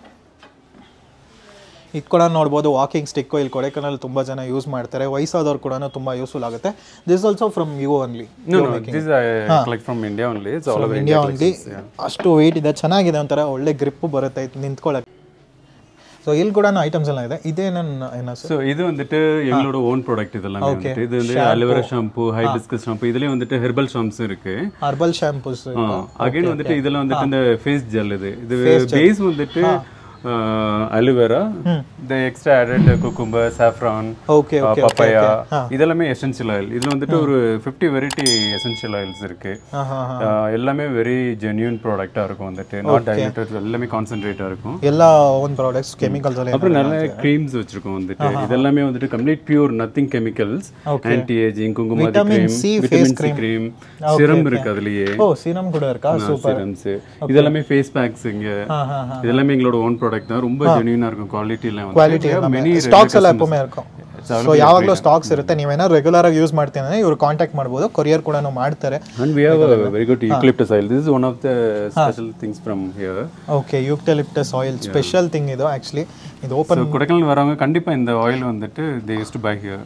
ಇದು ಕೂಡ ನೋಡ್ಬೋದು ವಾಕಿಂಗ್ ಸ್ಟಿಕ್ಕು ಇಲ್ಲಿ ಕೊಡೈಕನಲ್ಲಿ ತುಂಬ ಜನ ಯೂಸ್ ಮಾಡ್ತಾರೆ ವಯಸ್ಸಾದವ್ರು ಕೂಡ ತುಂಬ ಯೂಸ್ಫುಲ್ ಆಗುತ್ತೆ this also from you only No, no, this I collect from India only. It's all over India India. Only ಅಷ್ಟು ವೆಯ್ಟ್ ಇದೆ ಚೆನ್ನಾಗಿದೆ ಒಂಥರ ಒಳ್ಳೆ ಗ್ರಿಪ್ಪು ಬರುತ್ತೆ ಇದು ನಿಂತ್ಕೊಳ್ಳೋಕೆ ಸೊ ಇಲ್ಲಿ ಕೂಡ ಐಟಮ್ಸ್ ಎಲ್ಲ ಇದೆ ಇದೇ ನನ್ನ ಏನ ಸರ್ ஸோ இது வந்துட்டு எங்களோட ஓன் ப்ராடக்ட் இதெல்லாம் வந்துட்டு இது வந்து அலோவேரா ஷாம்பு ஹைபிஸ்கஸ் ஷாம்பு இதுலயும் வந்துட்டு ஹெர்பல் ஷாம்ப்ஸ் இருக்கு ಹರ್ಬಲ್ ಶ್ಯಾಂಪೂಸ್ அகைன் வந்துட்டு இதெல்லாம் வந்துட்டு இந்த ஃபேஸ் ஜெல் இது இது பேஸ் வந்துட்டு அலோவேரா இந்த extra added cucumber saffron okay okay papaya இதெல்லாமே எசென்ஷியல் ஆயில் இதுல வந்துட்டு ஒரு 50 வெரைட்டி எசென்ஷியல் ஆயில்ஸ் இருக்கு ಹಾಂ ಹಾಂ ஆஹ் எல்லாமே வெரி ஜென்யூன் ப்ராடக்டா இருக்கும் வந்துட்டு நாட் டைலூட்டட் எல்லாமே கான்சென்ட்ரேட்டா இருக்கும் ಎಲ್ಲ ಓನ್ ಪ್ರಾಡಕ್ಟ್ಸ್ ಕೆಮಿಕಲ್ಸ್ ಎಲ್ಲ அப்புறம் நிறைய க்ரீம்ஸ் வச்சிருக்கோம் வந்துட்டு இதெல்லாமே வந்துட்டு complete pure nothing chemicals anti ageing குங்குமாதி cream vitamin C cream serum இருக்கு அதுலயே ಓ ಸೀರಮ್ ಕೂಡ இருக்கா ಸೂಪರ್ சிரம்ஸ் இதெல்லாமே ஃபேஸ் பேக்ஸ் இங்க ಹಾಂ ಹಾಂ ಹಾಂ இதெல்லாமே எங்களோட ஓன் ப்ராடக்ட் தான் ரொம்ப ஜென்யூனா இருக்கும் குவாலிட்டி எல்லாம் ಕ್ವಾಲಿಟಿ வந்து மெனி ಸ್ಟಾಕ್ಸ್ ಎಲ್ಲ ಎಪ್ಪೊಮ್ಮೆ இருக்கும் ಸೊ ಯಾವಾಗಲೂ ಸ್ಟಾಕ್ಸ್ ಇರುತ್ತೆ ನೀವೇನಾದ್ರು ರೆಗ್ಯುಲರ್ ಆಗಿ ಯೂಸ್ ಮಾಡ್ತೀನಿ ಅಂದ್ರೆ ಇವ್ರು ಕಾಂಟ್ಯಾಕ್ಟ್ ಮಾಡ್ಬೋದು ಕೊರಿಯರ್ ಕೂಡ ಮಾಡ್ತಾರೆ and we have a very good eucalyptus oil this is one of the special things from here okay eucalyptus oil special thing ಇದು ಆ್ಯಕ್ಚುಲಿ ಇದು ಓಪನ್ so கொடைக்கானல் வரவங்க கண்டிப்பா இந்த ஆயில் வந்துட்டு they used to buy here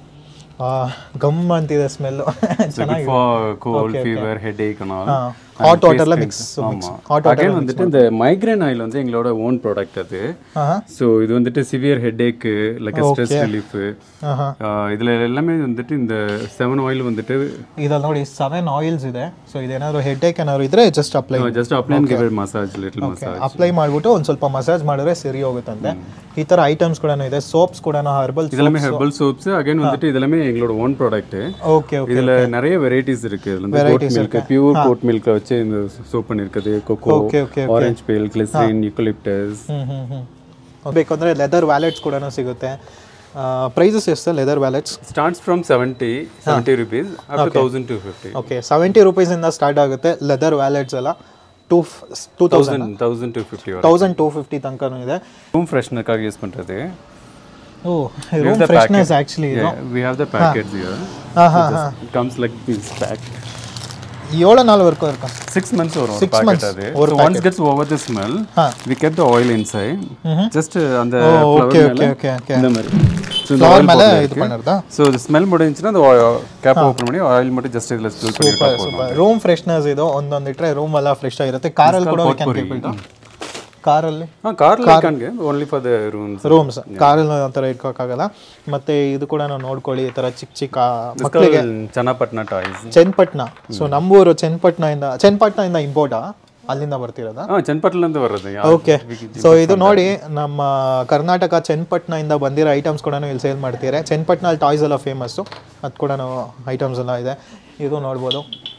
gum ಅಂತಿದೆ smell ಚೆನ್ನಾಗಿ for cold fever headache and all hot water ಎಲ್ಲ mix ஆமா ಹಾಟ್ அகைன் வந்துட்டு இந்த மைக்ரேன் ஆயில் வந்து எங்களோட ஓன் ப்ராடக்ட் அது ಹಾಂ ஸோ இது வந்துட்டு severe headache like stress relief ಹಾಂ ಹಾಂ இதுல எல்லாமே வந்துட்டு இந்த செவன் ஆயில் வந்துட்டு ಇದ್ರಲ್ಲಿ ನೋಡಿ ಸೆವೆನ್ ಆಯಿಲ್ಸ್ ಇದೆ ಸೊ ಇದೇನಾದ್ರು ಹೆಡ್ ಏಕ್ ಏನಾದ್ರು ಇದ್ರೆ just apply just apply give massage little massage apply ಮಾಡ್ಬಿಟ್ಟು ಒಂದು ಸ್ವಲ್ಪ ಮಸಾಜ್ ಮಾಡಿದ್ರೆ ಸರಿ ಹೋಗುತ್ತಂತೆ ಈ ಥರ ಐಟಮ್ಸ್ ಕೂಡ ಇದೆ ಸೋಪ್ಸ್ ಕೂಡ ಹರ್ಬಲ್ இதெல்லாமே ஹெர்பல் சோப்ஸ் அகைன் வந்துட்டு இதெல்லாமே எங்களோட ஓன் ப்ராடக்ட் ಓಕೆ ಓಕೆ இதுல நிறைய வெரைட்டிஸ் இருக்கு இதுல வந்து கோட் மில்க் பியூர் கோட் மில்க்ல வச்சு இந்த சோப் பண்ணிருக்குது cocoa Okay, okay, orange peel glycerin eucalyptus ಹ್ಮ್ ಹ್ಮ್ ಹ್ಮ್ ಬೇಕಂದ್ರೆ ಲೆದರ್ ವ್ಯಾಲೆಟ್ಸ್ ಕೂಡ ಸಿಗುತ್ತೆ ಪ್ರೈಸಸ್ ಎಷ್ಟು leather wallets starts from seventy seventy rupees up to thousand two fifty okay seventy ರುಪೀಸಿಂದ ಸ್ಟಾರ್ಟ್ ಆಗುತ್ತೆ ಲೆದರ್ ವ್ಯಾಲೆಟ್ಸ್ ಎಲ್ಲ two two thousand thousand thousand two fifty வரும் ತೌಸಂಡ್ ಟೂ ಫಿಫ್ಟಿ ತನಕನೂ ಇದೆ ரூம் ஃப்ரெஷ்னருக்காக யூஸ் பண்ணுறது ಓ ರೂಮ್ ಫ್ರೆಶ್ನೆಸ್ ಆ್ಯಕ್ಚುಲಿ ಇದು we have the packets here ಹಾಂ ಹಾಂ ಹಾಂ ಕಮ್ಸ್ ಲೈಕ್ ದಿಸ್ ಪ್ಯಾಕ್ ಏಳು ನಾಲ್ಕು ವರ್ಕು ಇರ್ಕ ಸಿಕ್ಸ್ ಮಂತ್ಸ್ வரும் Six ஒரு months, பாக்கெட் அது ஒரு so once gets over the smell ಹಾ. we kept the oil inside just அந்த ஓ, flower okay, மேல okay, okay, okay. இந்த மாதிரி so இந்த ಫ್ಲವರ್ oil ಮೇಲೆ போட்டுல ಇದು இருக்கு. பண்ணிருದಾ so the smell முடிஞ்சுச்சுன்னா அந்த கேப் ஓபன் பண்ணி ஆயில் மட்டும் just இதுல ஸ்பில் பண்ணிட்டா போதும் ಸೂಪರ್ ರೂಮ್ ಫ್ರೆಶ್ನೆಸ್ ಇದು ಒಂದೊಂದು ಇಟ್ಟರೆ ರೂಮ್ ಎಲ್ಲ ಫ್ರೆಶ್ ಆಗಿರುತ್ತೆ ಕಾರಲ್ಲಿ ಕೂಡ we can keep it. ಕಾರಲ್ಲಿ ಹಾ ಕಾರ್ல ಇಟ್ಕಂಗೆ only for the rooms rooms ಕಾರಲ್ಲಿ ಆ ಥರ ಇಟ್ಕೋಕ್ಕಾಗಲ್ಲ ಮತ್ತೆ ಇದು ಕೂಡ ನಾವು ನೋಡ್ಕೊಳ್ಳಿ ಈ ಥರ ಚಿಕ್ಕ ಚಿಕ್ಕ ಮಕ್ಕಳಿಗೆ ಚನ್ನಪಟ್ಟಣ ಟಾಯ್ಸ್ ಚನ್ನಪಟ್ಟಣ ಸೊ ನಮ್ಮೂರು ಚನ್ನಪಟ್ಟಣದಿಂದ ಚನ್ನಪಟ್ಟಣದಿಂದ ಇಂಪೋರ್ಟಾ ಅಲ್ಲಿಂದ ಬರ್ತಿರೋದಾ ಹಾ ಚನ್ನಪಟ್ಟಣದಿಂದ ಬರೋದು ಓಕೆ ಸೊ ಇದು ನೋಡಿ ನಮ್ಮ ಕರ್ನಾಟಕ ಚನ್ನಪಟ್ಟಣದಿಂದ ಬಂದಿರೋ ಐಟಮ್ಸ್ ಕೂಡ ಇಲ್ಲಿ ಸೇಲ್ ಮಾಡ್ತೀರಾ ಚನ್ನಪಟ್ಟಣ ಟಾಯ್ಸ್ ಎಲ್ಲ ಫೇಮಸ್ಸು ಅದು ಕೂಡ ಐಟಮ್ಸ್ ಎಲ್ಲ ಇದೆ ಇದು ನೋಡ್ಬೋದು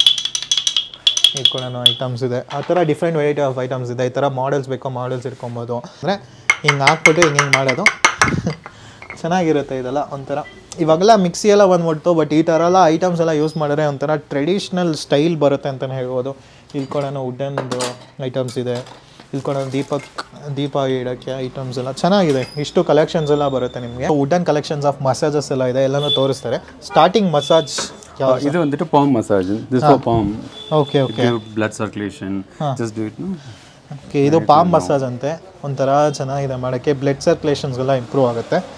ಇದು ಕೂಡ ಐಟಮ್ಸ್ ಇದೆ ಆ ಥರ ಡಿಫ್ರೆಂಟ್ ವೆರೈಟಿ ಆಫ್ ಐಟಮ್ಸ್ ಇದೆ ಈ ಥರ ಮಾಡೆಲ್ಸ್ ಬೇಕೋ ಮಾಡೆಲ್ಸ್ ಇಟ್ಕೊಬೋದು ಅಂದರೆ ಹಿಂಗೆ ಹಾಕ್ಬಿಟ್ಟು ಹಿಂಗೆ ಹಿಂಗೆ ಮಾಡೋದು ಚೆನ್ನಾಗಿರುತ್ತೆ ಇದೆಲ್ಲ ಒಂಥರ ಇವಾಗೆಲ್ಲ ಮಿಕ್ಸಿ ಎಲ್ಲ ಬಂದ್ಬಿಡ್ತು ಬಟ್ ಈ ಥರ ಎಲ್ಲ ಐಟಮ್ಸ್ ಎಲ್ಲ ಯೂಸ್ ಮಾಡಿದ್ರೆ ಒಂಥರ ಟ್ರೆಡಿಷ್ನಲ್ ಸ್ಟೈಲ್ ಬರುತ್ತೆ ಅಂತಲೇ ಹೇಳ್ಬೋದು ಇಲ್ಲಿ ಕೂಡ ವುಡನ್ದು ಐಟಮ್ಸ್ ಇದೆ ಇಲ್ಲಿ ಕೂಡ ದೀಪಕ್ ದೀಪ ಇಡೋಕ್ಕೆ ಐಟಮ್ಸ್ ಎಲ್ಲ ಚೆನ್ನಾಗಿದೆ ಇಷ್ಟು ಕಲೆಕ್ಷನ್ಸ್ ಎಲ್ಲ ಬರುತ್ತೆ ನಿಮಗೆ ವುಡನ್ ಕಲೆಕ್ಷನ್ಸ್ ಆಫ್ ಮಸಾಜಸ್ ಎಲ್ಲ ಇದೆ ಎಲ್ಲನೂ ತೋರಿಸ್ತಾರೆ ಸ್ಟಾರ್ಟಿಂಗ್ ಮಸಾಜ್ ಯಾವ ಇದು வந்துட்டு palm massage this for palm okay okay give blood circulation just do it no? Okay ಇದು ಪಾಮ್ ಮಸಾಜ್ ಅಂತೆ ಒಂಥರ ಚೆನ್ನಾಗಿದೆ ಮಾಡೋಕ್ಕೆ ಬ್ಲಡ್ ಸರ್ಕ್ಯುಲೇಷನ್ಸ್ಗೆಲ್ಲ ಇಂಪ್ರೂವ್ ಆಗುತ್ತೆ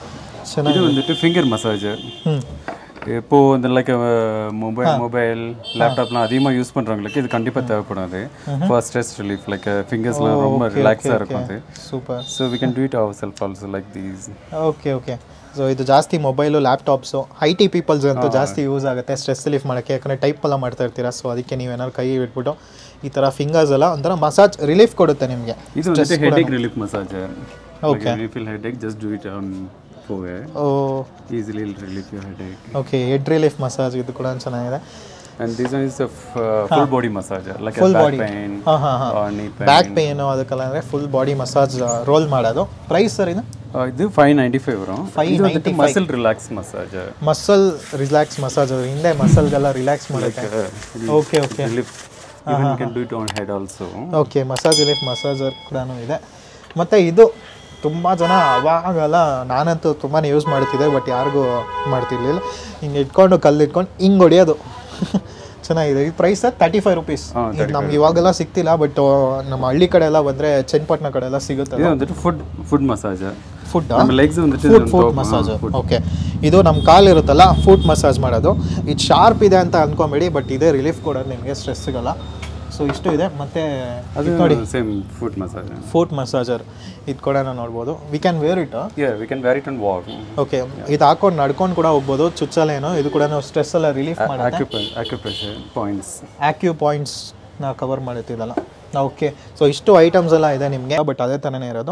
இது வந்துட்டு ஃபிங்கர் மசாஜர் ம் இப்போ இந்த லைக் மொபைல் மொபைல் லேப்டாப்லாம் அதிகமாக யூஸ் பண்ணுறவங்களுக்கு இது கண்டிப்பாக தேவைப்படும் அது ஃபார் ஸ்ட்ரெஸ் ரிலீஃப் லைக் ஃபிங்கர்ஸ்லாம் ரொம்ப ரிலாக்ஸாக இருக்கும் அது super so we can do it our self also like these okay okay so ಇದು ಜಾಸ್ತಿ mobile laptops I T peoples ಅಂತೂ ಜಾಸ್ತಿ ಯೂಸ್ ಆಗುತ್ತೆ ಸ್ಟ್ರೆಸ್ ರಿಲೀಫ್ ಮಾಡೋಕ್ಕೆ ಯಾಕಂದರೆ ಟೈಪ್ ಎಲ್ಲ ಮಾಡ್ತಾ ಇರ್ತೀರಾ ಸೊ ಅದಕ್ಕೆ ನೀವೇನಾದ್ರು ಕೈ ಇಟ್ಬಿಟ್ಟು ಈ ಥರ ಫಿಂಗರ್ಸ್ ಎಲ್ಲ ಒಂಥರ ಮಸಾಜ್ ರಿಲೀಫ್ ಕೊಡುತ್ತೆ ನಿಮಗೆ ಇದು வந்துட்டு headache relief massager okay you feel headache just do it on for oh easily relief your headache okay head relief massage ಇದು ಕೂಡ ಚೆನ್ನಾಗಿದೆ And this one is a f- uh, full body massager, like Full a back body. pain ಹಾಂ ಹಾಂ ಹಾಂ or knee pain. Back pain ಅದಕ್ಕೆಲ್ಲ ಅಂದರೆ full body massage roll ಮಾಡೋದು price sir ಇದು Uh, ಇದು ಫೈವ್ ನೈಂಟಿ ಫೈವ್ ವரும் ಇದು வந்துட்டு 595. Muscle relax massager muscle relax massage ಹಿಂದೆ ಮಸಲ್ಗೆಲ್ಲ ರಿಲ್ಯಾಕ್ಸ್ ಮಾಡುತ್ತೆ okay okay relief even can do it on head also okay massage relief massager ಕೂಡ ಇದೆ ಮತ್ತು ಇದು ತುಂಬ ಜನ ಅವಾಗೆಲ್ಲ ನಾನಂತೂ ತುಂಬಾ ಯೂಸ್ ಮಾಡ್ತಿದ್ದೆ ಬಟ್ ಯಾರಿಗೂ ಮಾಡ್ತಿರ್ಲಿಲ್ಲ ಹಿಂಗೆ ಇಟ್ಕೊಂಡು ಕಲ್ಲು ಇಟ್ಕೊಂಡು ಹಿಂಗೆ ಹೊಡಿಯೋದು ಚೆನ್ನಾಗಿದೆ ಈ ಪ್ರೈಸ್ ತರ್ಟಿ ಫೈವ್ ರುಪೀಸ್ ನಮ್ಗೆ ಇವಾಗೆಲ್ಲ ಸಿಗ್ತಿಲ್ಲ ಬಟ್ ನಮ್ಮ ಹಳ್ಳಿ ಕಡೆ ಎಲ್ಲ ಬಂದರೆ ಚನ್ನಪಟ್ಟಣ ಕಡೆ ಎಲ್ಲ ಸಿಗುತ್ತೆ ಇದು வந்துட்டு ಫುಡ್ ಫುಡ್ ಮಸಾಜರ್ ಫುಡ್ ನಮ್ಮ ಲೆಗ್ಸ್ வந்துட்டு ಫುಟ್ ಫುಟ್ ಮಸಾಜ್ ಓಕೆ ಇದು ನಮ್ಮ ಕಾಲು ಇರುತ್ತಲ್ಲ ಫುಟ್ ಮಸಾಜ್ ಮಾಡೋದು ಇದು ಶಾರ್ಪ್ ಇದೆ ಅಂತ ಅನ್ಕೊಂಬೇಡಿ ಬಟ್ ಇದೇ ರಿಲೀಫ್ ಕೊಡೋದು ನಿಮಗೆ ಸ್ಟ್ರೆಸ್ ಸಿಗಲ್ಲ ಸೊ ಇಷ್ಟು ಇದೆ ಮತ್ತೆ ಅದು ನೋಡಿ same food massage foot massager ಇದು ಕೂಡ ನೋಡ್ಬೋದು we can wear it yeah we can wear it and walk okay ಇದು ಹಾಕೊಂಡು ನಡ್ಕೊಂಡು ಕೂಡ ಹೋಗ್ಬೋದು ಚುಚ್ಚಲೇನೋ ಇದು ಕೂಡ ಸ್ಟ್ರೆಸ್ ಎಲ್ಲ ರಿಲೀಫ್ ಮಾಡುತ್ತೆ ಆಕ್ಯುಪ್ರೆಷರ್ ಪಾಯಿಂಟ್ಸ್ ಆಕ್ಯೂ ಪಾಯಿಂಟ್ಸ್ನ ಕವರ್ ಮಾಡುತ್ತಿದ್ದಲ್ಲ ಓಕೆ ಸೊ ಇಷ್ಟು ಐಟಮ್ಸ್ ಎಲ್ಲ ಇದೆ ನಿಮಗೆ ಬಟ್ ಅದೇ ಥರನೇ ಇರೋದು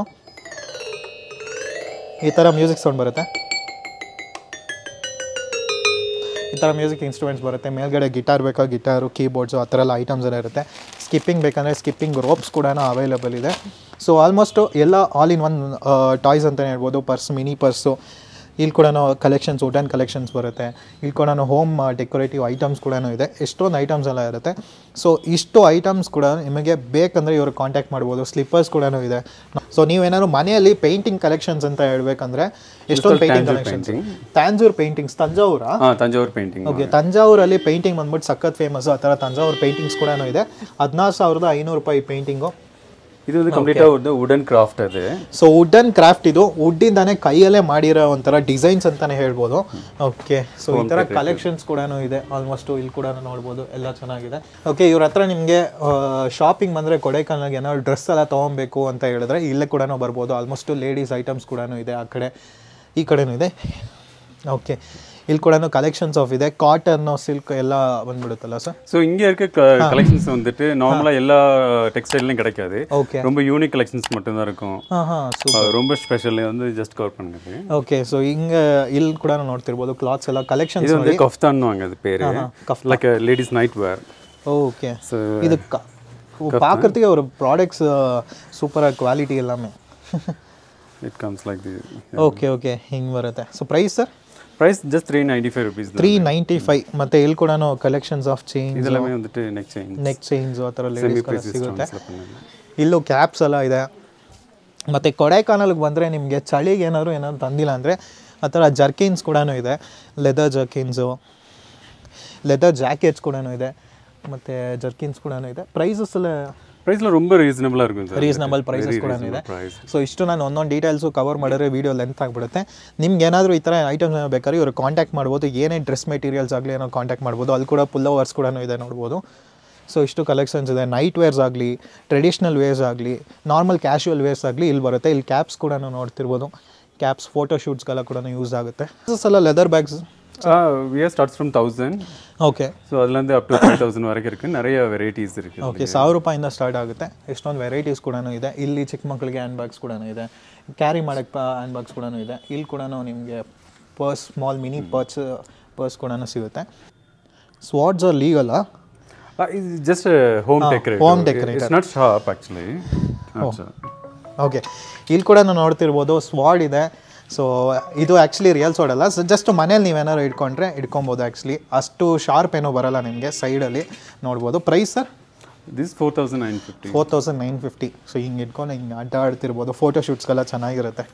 ಈ ಥರ ಮ್ಯೂಸಿಕ್ ಸೌಂಡ್ ಬರುತ್ತೆ ಈ ಥರ ಮ್ಯೂಸಿಕ್ ಇನ್ಸ್ಟ್ರೂಮೆಂಟ್ಸ್ ಬರುತ್ತೆ ಮೇಲ್ಗಡೆ ಗಿಟಾರ್ ಬೇಕಾ ಗಿಟಾರು ಕೀಬೋರ್ಡ್ಸು ಆ ಥರ ಎಲ್ಲ ಐಟಮ್ಸ್ ಎಲ್ಲ ಇರುತ್ತೆ ಸ್ಕಿಪ್ಪಿಂಗ್ ಬೇಕಂದರೆ ಸ್ಕಿಪ್ಪಿಂಗ್ ರೋಪ್ಸ್ ಕೂಡ ಅವೈಲೇಬಲ್ ಇದೆ ಸೊ ಆಲ್ಮೋಸ್ಟು ಎಲ್ಲ ಆಲ್ ಇನ್ ಒನ್ ಟಾಯ್ಸ್ ಅಂತಲೇ ಹೇಳ್ಬೋದು ಪರ್ಸ್ ಮಿನಿ ಪರ್ಸು ಇಲ್ಲಿ ಕೂಡ ಕಲೆಕ್ಷನ್ಸ್ ವುಡನ್ ಕಲೆಕ್ಷನ್ಸ್ ಬರುತ್ತೆ ಇಲ್ಲಿ ಕೂಡ ಹೋಮ್ ಡೆಕೋರೇಟಿವ್ ಐಟಮ್ಸ್ ಕೂಡ ಇದೆ ಎಷ್ಟೊಂದು ಐಟಮ್ಸ್ ಎಲ್ಲ ಇರುತ್ತೆ ಸೊ ಇಷ್ಟು ಐಟಮ್ಸ್ ಕೂಡ ನಿಮಗೆ ಬೇಕಂದರೆ ಇವರು ಕಾಂಟ್ಯಾಕ್ಟ್ ಮಾಡ್ಬೋದು ಸ್ಲಿಪ್ಪರ್ಸ್ ಕೂಡ ಇದೆ ಸೊ ನೀವೇನಾದ್ರು ಮನೆಯಲ್ಲಿ ಪೇಂಟಿಂಗ್ ಕಲೆಕ್ಷನ್ಸ್ ಅಂತ ಹೇಳ್ಬೇಕಂದ್ರೆ ಎಷ್ಟೊಂದು ಪೇಂಟಿಂಗ್ ಕಲೆಕ್ಷನ್ಸ್ ತಾಂಜೂರ್ ಪೇಂಟಿಂಗ್ಸ್ ತಂಜಾವೂರಾ ಹಾಂ ತಂಜಾವೂರು ಪೇಂಟಿಂಗ್ ಓಕೆ ತಂಜಾವೂರಲ್ಲಿ ಪೇಂಟಿಂಗ್ ಬಂದ್ಬಿಟ್ಟು ಸಖತ್ ಫೇಮಸ್ ಆ ಥರ ತಂಜಾವೂರು ಪೇಂಟಿಂಗ್ಸ್ ಕೂಡ ಇದೆ ಹದಿನಾರು ಸಾವಿರದ ಐನೂರು ರೂಪಾಯಿ ಪೇಂಟಿಂಗು ಇದು ಒಂದು ಕಂಪ್ಲೀಟ್ ಆಗಿ ವುಡನ್ ಕ್ರಾಫ್ಟ್ ಅದು ಸೊ ವುಡನ್ ಕ್ರಾಫ್ಟ್ ಇದು ವುಡ್ಡಿಂದಾನೆ ಕೈಯಲ್ಲೇ ಮಾಡಿರೋ ಒಂಥರ ಡಿಸೈನ್ಸ್ ಅಂತಾನೆ ಹೇಳ್ಬೋದು ಓಕೆ ಸೊ ಈ ಥರ ಕಲೆಕ್ಷನ್ಸ್ ಕೂಡ ಇದೆ ಆಲ್ಮೋಸ್ಟ್ ಇಲ್ಲಿ ಕೂಡ ನೋಡ್ಬೋದು ಎಲ್ಲ ಚೆನ್ನಾಗಿದೆ ಓಕೆ ಇವ್ರ ಹತ್ರ ನಿಮಗೆ ಶಾಪಿಂಗ್ ಬಂದರೆ ಕೊಡೈಕನಾಲ್ಗೆ ಏನಾದ್ರು ಡ್ರೆಸ್ ಎಲ್ಲ ತೊಗೊಬೇಕು ಅಂತ ಹೇಳಿದ್ರೆ ಇಲ್ಲೇ ಕೂಡ ಬರ್ಬೋದು ಆಲ್ಮೋಸ್ಟ್ ಲೇಡೀಸ್ ಐಟಮ್ಸ್ ಕೂಡ ಇದೆ ಆ ಕಡೆ ಈ ಕಡೆನೂ ಇದೆ ಓಕೆ ಇಲ್ಲಿ ಕೂಡ ಕಲೆಕ್ಷನ್ಸ್ ಆಫ್ ಇದೆ ಕಾಟನ್ ಸಿಲ್ಕ್ ಎಲ್ಲ ಬಂದ್ಬಿಡುತ್ತಲ್ಲ ಸರ್ ஸோ இங்க இருக்க கலெக்ஷன்ஸ் வந்துட்டு நார்மலா எல்லா டெக்ஸ்டைல்லையும் கிடைக்காது ஓகே ரொம்ப யூனிக் கலெக்ஷன்ஸ் மட்டும்தான் இருக்கும் ಹಾಂ ಹಾಂ அஹ் ரொம்ப ஸ்பெஷல் வந்து ஜஸ்ட் கவர் பண்ணுது ಓಕೆ ಸೊ ಹಿಂಗೆ ಇಲ್ಲಿ ಕೂಡ ನೋಡ್ತಿರ್ಬೋದು ಕ್ಲಾತ್ಸ್ ಎಲ್ಲ ಕಲೆಕ್ಷನ್ಸ್ இது வந்து கஃப்தான் வாங்க அது பேரு like ladies night wear okay so இது க- பார்க்கறதுக்கே ஒரு ப்ராடக்ட்ஸ் சூப்பராக ಕ್ವಾಲಿಟಿ எல்லாமே it comes like the okay okay ಹಿಂಗೆ ಬರುತ್ತೆ so price sir price just three ninety five rupees three ninety five ಮತ್ತು ಇಲ್ಲಿ ಕೂಡ ಕಲೆಕ್ಷನ್ಸ್ ಆಫ್ ಚೈನ್ಸ್ இதெல்லாமே வந்துட்டு நெக் செயின் ನೆಕ್ ಚೈನ್ಸ್ ಆ ಥರ செமி ಲೇಡೀಸ್ ப்ரைஸ் ಸಿಗುತ್ತೆ பண்ணாங்க ಇಲ್ಲೂ ಕ್ಯಾಪ್ಸ್ ಎಲ್ಲ ಇದೆ ಮತ್ತು ಕೊಡೈಕಾನಲ್ಗೆ ಬಂದರೆ ನಿಮಗೆ ಚಳಿಗೆ ಏನಾದ್ರು ಏನಾದ್ರು ತಂದಿಲ್ಲ ಅಂದರೆ ಆ ಥರ ಜರ್ಕಿನ್ಸ್ ಕೂಡ ಇದೆ ಲೆದರ್ ಜರ್ಕಿನ್ಸು ಲೆದರ್ ಜಾಕೆಟ್ಸ್ ಕೂಡ ಇದೆ ಮತ್ತು ಜರ್ಕಿನ್ಸ್ ಕೂಡ ಇದೆ ಪ್ರೈಸಸ್ ಎಲ್ಲ ப்ரைஸ்ல ரொம்ப ரீசனபிளா இருக்கும் சார் ರೀಸನಬಲ್ ಪ್ರೈಸಸ್ ಕೂಡ ಇದೆ price. ಸೊ ಇಷ್ಟು ನಾನು ಒಂದೊಂದು ಡೀಟೇಲ್ಸು ಕವರ್ ಮಾಡಿದ್ರೆ ವೀಡಿಯೋ ಲೆಂತ್ ಆಗಿಬಿಡುತ್ತೆ ನಿಮ್ಗೆ ಏನಾದರೂ ಈ ಥರ ಐಟಮ್ಸ್ ಬೇಕಾದ್ರೆ ಇವ್ರು ಕಾಂಟ್ಯಾಕ್ಟ್ ಮಾಡ್ಬೋದು ಏನೇ ಡ್ರೆಸ್ ಮೆಟೀರಿಯಲ್ಸ್ ಆಗಲಿ ಏನೋ ಕಾಂಟ್ಯಾಕ್ಟ್ ಮಾಡ್ಬೋದು ಅಲ್ಲಿ ಕೂಡ ಪುಲ್ ಓವರ್ಸ್ ಕೂಡ ಇದೆ ನೋಡ್ಬೋದು ಸೊ ಇಷ್ಟು ಕಲೆಕ್ಷನ್ಸ್ ಇದೆ ನೈಟ್ ವೇರ್ಸ್ ಆಗಲಿ ಟ್ರೆಡಿಷ್ನಲ್ ವೇರ್ಸ್ ಆಗಲಿ ನಾರ್ಮಲ್ ಕ್ಯಾಶುವಲ್ ವೇರ್ಸ್ ಆಗಲಿ ಇಲ್ಲಿ ಬರುತ್ತೆ ಇಲ್ಲಿ ಕ್ಯಾಪ್ಸ್ ಕೂಡ ನೋಡ್ತಿರ್ಬೋದು ಕ್ಯಾಪ್ಸ್ ಫೋಟೋ ಶೂಟ್ಸ್ಗೆಲ್ಲ ಕೂಡ ಯೂಸ್ ಆಗುತ್ತೆ ಎಲ್ಲ leather bags wear starts from thousand okay so அதுலேருந்து அப் டு த்ரீ தௌசண்ட் வரைக்கும் இருக்கு நிறைய வெரைட்டிஸ் இருக்கு ಓಕೆ ಸಾವಿರ ರೂಪಾಯಿಂದ ಸ್ಟಾರ್ಟ್ ಆಗುತ್ತೆ ಎಷ್ಟೊಂದು ವೆರೈಟೀಸ್ ಕೂಡ ಇದೆ ಇಲ್ಲಿ ಚಿಕ್ಕ ಮಕ್ಕಳಿಗೆ ಹ್ಯಾಂಡ್ ಬ್ಯಾಗ್ಸ್ ಕೂಡ ಇದೆ ಕ್ಯಾರಿ ಮಾಡೋಕ್ಕೆ ಹ್ಯಾಂಡ್ ಬ್ಯಾಗ್ಸ್ ಕೂಡ ಇದೆ ಇಲ್ಲಿ ಕೂಡ ನಿಮಗೆ purse small mini purse purse ಕೂಡ ಸಿಗುತ್ತೆ ಸ್ವಾಡ್ಸ್ ಆರ್ ಲೀಗಲ್ಲ இது just home decorate home decorator. It's not shop actually okay ಇಲ್ಲಿ ಕೂಡ ನೋಡ್ತಿರ್ಬೋದು ಸ್ವಾಡ್ ಇದೆ ಸೊ ಇದು ಆ್ಯಕ್ಚುಲಿ ರಿಯಲ್ ಸ್ವಾಡ್ ಅಲ್ಲ ಸೊ ಜಸ್ಟ್ ಮನೇಲಿ ನೀವೇನಾದ್ರು ಇಟ್ಕೊಂಡ್ರೆ ಇಟ್ಕೊಬೋದು ಆ್ಯಕ್ಚುಲಿ ಅಷ್ಟು ಶಾರ್ಪ್ ಏನೂ ಬರಲ್ಲ ನಿಮಗೆ ಸೈಡಲ್ಲಿ ನೋಡ್ಬೋದು price sir this four thousand nine fifty four thousand nine fifty so ಹಿಂಗೆ ಇಟ್ಕೊಂಡು ಹಿಂಗೆ ಅಡ್ಡ ಆಡ್ತಿರ್ಬೋದು ಫೋಟೋ ಶೂಟ್ಸ್ಗೆಲ್ಲ ಚೆನ್ನಾಗಿರುತ್ತೆ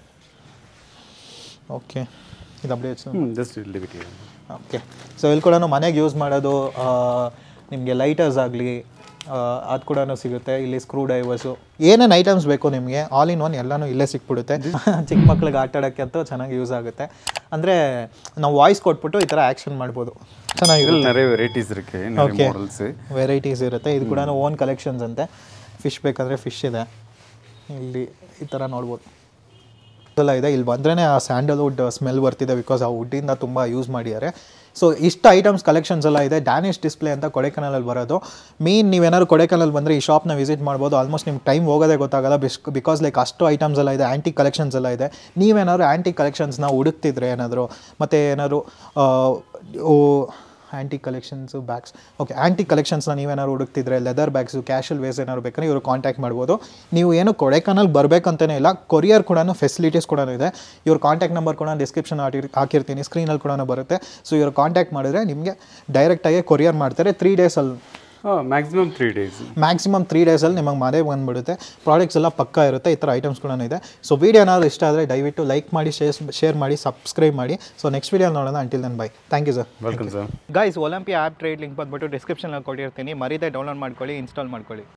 ಓಕೆ ಇದು updates just limit okay so ಇಲ್ಲಿ ಕೂಡ ಮನೆಗೆ ಯೂಸ್ ಮಾಡೋದು ನಿಮಗೆ ಲೈಟರ್ಸ್ ಆಗಲಿ ಅದು ಕೂಡ ಸಿಗುತ್ತೆ ಇಲ್ಲಿ ಸ್ಕ್ರೂ ಡೈವರ್ಸು ಏನೇನು ಐಟಮ್ಸ್ ಬೇಕು ನಿಮಗೆ ಆಲ್ ಇನ್ ಒನ್ ಎಲ್ಲನೂ ಇಲ್ಲೇ ಸಿಕ್ಬಿಡುತ್ತೆ ಚಿಕ್ಕ ಮಕ್ಳಿಗೆ ಆಟ ಆಡೋಕ್ಕೆ ಅಂತೂ ಚೆನ್ನಾಗಿ ಯೂಸ್ ಆಗುತ್ತೆ ಅಂದರೆ ನಾವು ವಾಯ್ಸ್ ಕೊಟ್ಬಿಟ್ಟು ಈ ಥರ ಆ್ಯಕ್ಷನ್ ಮಾಡ್ಬೋದು ಚೆನ್ನಾಗಿರುತ್ತೆ இதில் நிறைய வெரைட்டிஸ் இருக்கு நிறைய மாடல்ஸ் ವೆರೈಟೀಸ್ ಇರುತ್ತೆ ಇದು ಕೂಡ ಓನ್ ಕಲೆಕ್ಷನ್ಸ್ ಅಂತೆ ಫಿಶ್ ಬೇಕಂದರೆ ಫಿಶ್ ಇದೆ ಇಲ್ಲಿ ಈ ಥರ ನೋಡ್ಬೋದು ಎಲ್ಲ ಇದೆ ಇಲ್ಲಿ ಬಂದ್ರೇ ಆ ಸ್ಯಾಂಡಲ್ವುಡ್ ಸ್ಮೆಲ್ ಬರ್ತಿದೆ ಬಿಕಾಸ್ ಆ ವುಡ್ಡಿಂದ ತುಂಬ ಯೂಸ್ ಮಾಡಿದ್ದಾರೆ ಸೊ ಇಷ್ಟು ಐಟಮ್ಸ್ ಕಲೆಕ್ಷನ್ಸ್ ಎಲ್ಲ ಇದೆ ಡ್ಯಾನಿಶ್ ಡಿಸ್ಪ್ಲೇ ಅಂತ ಕೊಡೆಕನಲ್ಲಿ ಬರೋದು ಮೀನ್ ನೀವೇನಾದ್ರು ಕೊಡೆಕನಲ್ಲಿ ಬಂದರೆ ಈ ಶಾಪ್ನ ವಿಸಿಟ್ ಮಾಡ್ಬೋದು ಆಲ್ಮೋಸ್ಟ್ ನಿಮ್ಗೆ ಟೈಮ್ ಹೋಗೋದೇ ಗೊತ್ತಾಗಲ್ಲ ಬಿಸ್ ಬಿಕಾಸ್ ಲೈಕ್ ಅಷ್ಟು ಐಟಮ್ಸ್ ಎಲ್ಲ ಇದೆ ಆ್ಯಂಟಿಕ್ ಕಲೆಕ್ಷನ್ಸ್ ಎಲ್ಲ ಇದೆ ನೀವೇನಾದ್ರು ಆ್ಯಂಟಿಕ್ ಕಲೆಕ್ಷನ್ಸ್ನ ಹುಡುಕ್ತಿದ್ರೆ ಏನಾದರೂ ಮತ್ತು ಏನಾದ್ರು antique collections bags okay antique ಕಲೆಕ್ಷನ್ಸ್ನ ನೀವೇನಾದ್ರು ಹುಡುಕ್ತಿದ್ರೆ ಲೆದರ್ ಬ್ಯಾಗ್ಸು ಕ್ಯಾಶುವಲ್ ವೇಸ್ ಏನಾದ್ರು ಬೇಕಾದ್ರೆ ಇವರು ಕಾಂಟ್ಯಾಕ್ಟ್ ಮಾಡ್ಬೋದು ನೀವು ಏನು ಕೊಡೆಕನಲ್ ಬರಬೇಕಂತಲೇ ಇಲ್ಲ ಕೊರಿಯರ್ ಕೂಡ ಫೆಸಿಲಿಟೀಸ್ ಕೂಡ ಇದೆ ಇವ್ರ ಕಾಂಟ್ಯಾಕ್ಟ್ ನಂಬರ್ ಕೂಡ ಡಿಸ್ಕ್ರಿಪ್ಷನ್ ಹಾಕಿರ್ತೀನಿ ಸ್ಕ್ರೀನಲ್ಲಿ ಕೂಡ ಬರುತ್ತೆ ಸೊ ಇವ್ರು ಕಾಂಟ್ಯಾಕ್ಟ್ ಮಾಡಿದ್ರೆ ನಿಮಗೆ ಡೈರೆಕ್ಟಾಗಿ ಕೊರಿಯರ್ ಮಾಡ್ತಾರೆ ತ್ರೀ ಡೇಸಲ್ಲಿ maximum three days maximum three ಡೇಸಲ್ಲಿ ನಿಮಗೆ ಮನೆಗೆ ಬಂದುಬಿಡುತ್ತೆ ಪ್ರಾಡಕ್ಟ್ಸ್ ಎಲ್ಲ ಪಕ್ಕ ಇರುತ್ತೆ ಈ ಥರ ಐಟಮ್ಸ್ ಕೂಡ ಇದೆ ಸೊ ವೀಡಿಯೋ ಏನಾದ್ರು ಇಷ್ಟ ಆದರೆ ದಯವಿಟ್ಟು ಲೈಕ್ ಮಾಡಿ ಶೇರ್ ಶೇರ್ ಮಾಡಿ ಸಬ್ಸ್ಕ್ರೈಬ್ ಮಾಡಿ ಸೊ ನೆಕ್ಸ್ಟ್ ವೀಡಿಯೋ ನೋಡೋಣ until then bye thank you sir welcome sir guys Olympia app trade link ಬಂದ್ಬಿಟ್ಟು ಡಿಸ್ಕ್ರಿಪ್ಷನಲ್ಲಿ ಕೊಟ್ಟಿರ್ತೀನಿ ಮರಿದೇ ಡೌನ್ಲೋಡ್ ಮಾಡ್ಕೊಳ್ಳಿ ಇನ್ಸ್ಟಾಲ್ ಮಾಡ್ಕೊಳ್ಳಿ